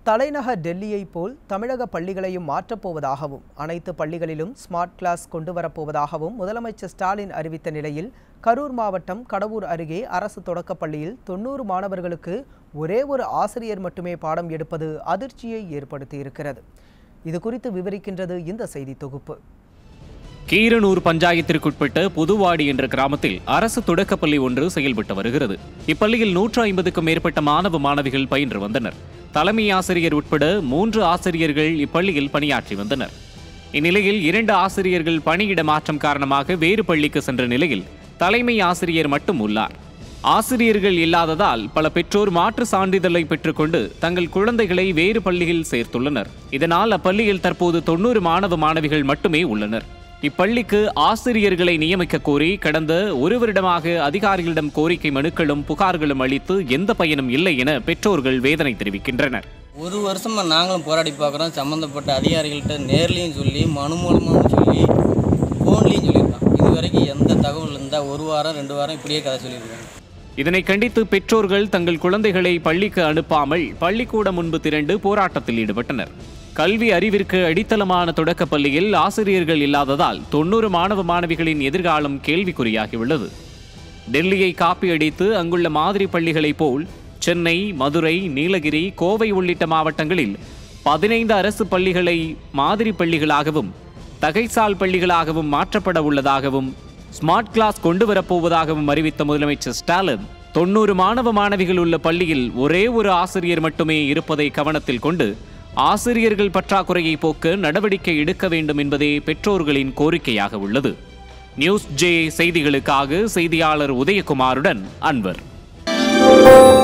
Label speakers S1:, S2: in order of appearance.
S1: தலைநகர் டெல்லியைப் போல் தமிழக பள்ளிகளையும் மாற்றப்போவதாகவும் அனைத்து பள்ளிகளிலும் ஸ்மார்ட் கிளாஸ் கொண்டு வரப்போவதாகவும் முதலமைச்சர் ஸ்டாலின் அறிவித்த நிலையில் கரூர் மாவட்டம் கடவூர் அருகே அரசு தொடக்கப் பள்ளியில் தொண்ணூறு மாணவர்களுக்கு ஒரே ஒரு ஆசிரியர் மட்டுமே பாடம் எடுப்பது அதிர்ச்சியை ஏற்படுத்தியிருக்கிறது இது குறித்து விவரிக்கின்றது இந்த செய்தி தொகுப்பு
S2: கீரனூர் பஞ்சாயத்திற்குட்பட்ட புதுவாடி என்ற கிராமத்தில் அரசு தொடக்கப்பள்ளி ஒன்று செயல்பட்டு வருகிறது இப்பள்ளியில் நூற்று ஐம்பதுக்கும் மேற்பட்ட மாணவ மாணவிகள் பயின்று வந்தனர் தலைமை ஆசிரியர் உட்பட மூன்று ஆசிரியர்கள் இப்பள்ளியில் பணியாற்றி வந்தனர் இந்நிலையில் இரண்டு ஆசிரியர்கள் பணியிட மாற்றம் காரணமாக வேறு பள்ளிக்கு சென்ற நிலையில் தலைமை ஆசிரியர் மட்டும் உள்ளார் ஆசிரியர்கள் இல்லாததால் பல பெற்றோர் மாற்று சான்றிதழை பெற்றுக்கொண்டு தங்கள் குழந்தைகளை வேறு பள்ளியில் சேர்த்துள்ளனர் இதனால் அப்பள்ளியில் தற்போது தொண்ணூறு மாணவ மாணவிகள் மட்டுமே உள்ளனர் இப்பள்ளிக்கு ஆசிரியர்களை நியமிக்க கோரி கடந்த ஒரு வருடமாக அதிகாரிகளிடம் கோரிக்கை மனுக்களும் புகார்களும் அளித்து எந்த பயனும் இல்லை என பெற்றோர்கள் வேதனை தெரிவிக்கின்றனர்
S3: ஒரு வருஷமாக நாங்களும் போராடி பார்க்குறோம் சம்மந்தப்பட்ட அதிகாரிகள்கிட்ட நேர்லேயும் சொல்லி மனு மூலமாகவும் சொல்லி ஃபோன்லேயும் சொல்லியிருக்கோம் இது வரைக்கும் எந்த தகவல் இருந்தால் ஒரு வாரம் ரெண்டு வாரம் இப்படியே கதை சொல்லியிருக்காங்க
S2: இதனை கண்டித்து பெற்றோர்கள் தங்கள் குழந்தைகளை பள்ளிக்கு அனுப்பாமல் பள்ளிக்கூடம் முன்பு திரண்டு போராட்டத்தில் ஈடுபட்டனர் கல்வி அறிவிற்கு அடித்தளமான தொடக்கப் பள்ளியில் ஆசிரியர்கள் இல்லாததால் தொண்ணூறு மாணவ மாணவிகளின் எதிர்காலம் கேள்விக்குறியாகியுள்ளது டெல்லியை காப்பியடித்து அங்குள்ள மாதிரி பள்ளிகளைப் போல் சென்னை மதுரை நீலகிரி கோவை உள்ளிட்ட மாவட்டங்களில் பதினைந்து அரசு பள்ளிகளை மாதிரி பள்ளிகளாகவும் தகைசால் பள்ளிகளாகவும் மாற்றப்பட உள்ளதாகவும் ஸ்மார்ட் கிளாஸ் கொண்டு வரப்போவதாகவும் அறிவித்த முதலமைச்சர் ஸ்டாலின் தொண்ணூறு மாணவ மாணவிகள் உள்ள பள்ளியில் ஒரே ஒரு ஆசிரியர் மட்டுமே இருப்பதை கவனத்தில் கொண்டு ஆசிரியர்கள் பற்றாக்குறையை போக்க நடவடிக்கை எடுக்க வேண்டும் என்பதே பெற்றோர்களின் கோரிக்கையாக உள்ளது நியூஸ் ஜே செய்திகளுக்காக செய்தியாளர் உதயகுமாருடன் அன்வர்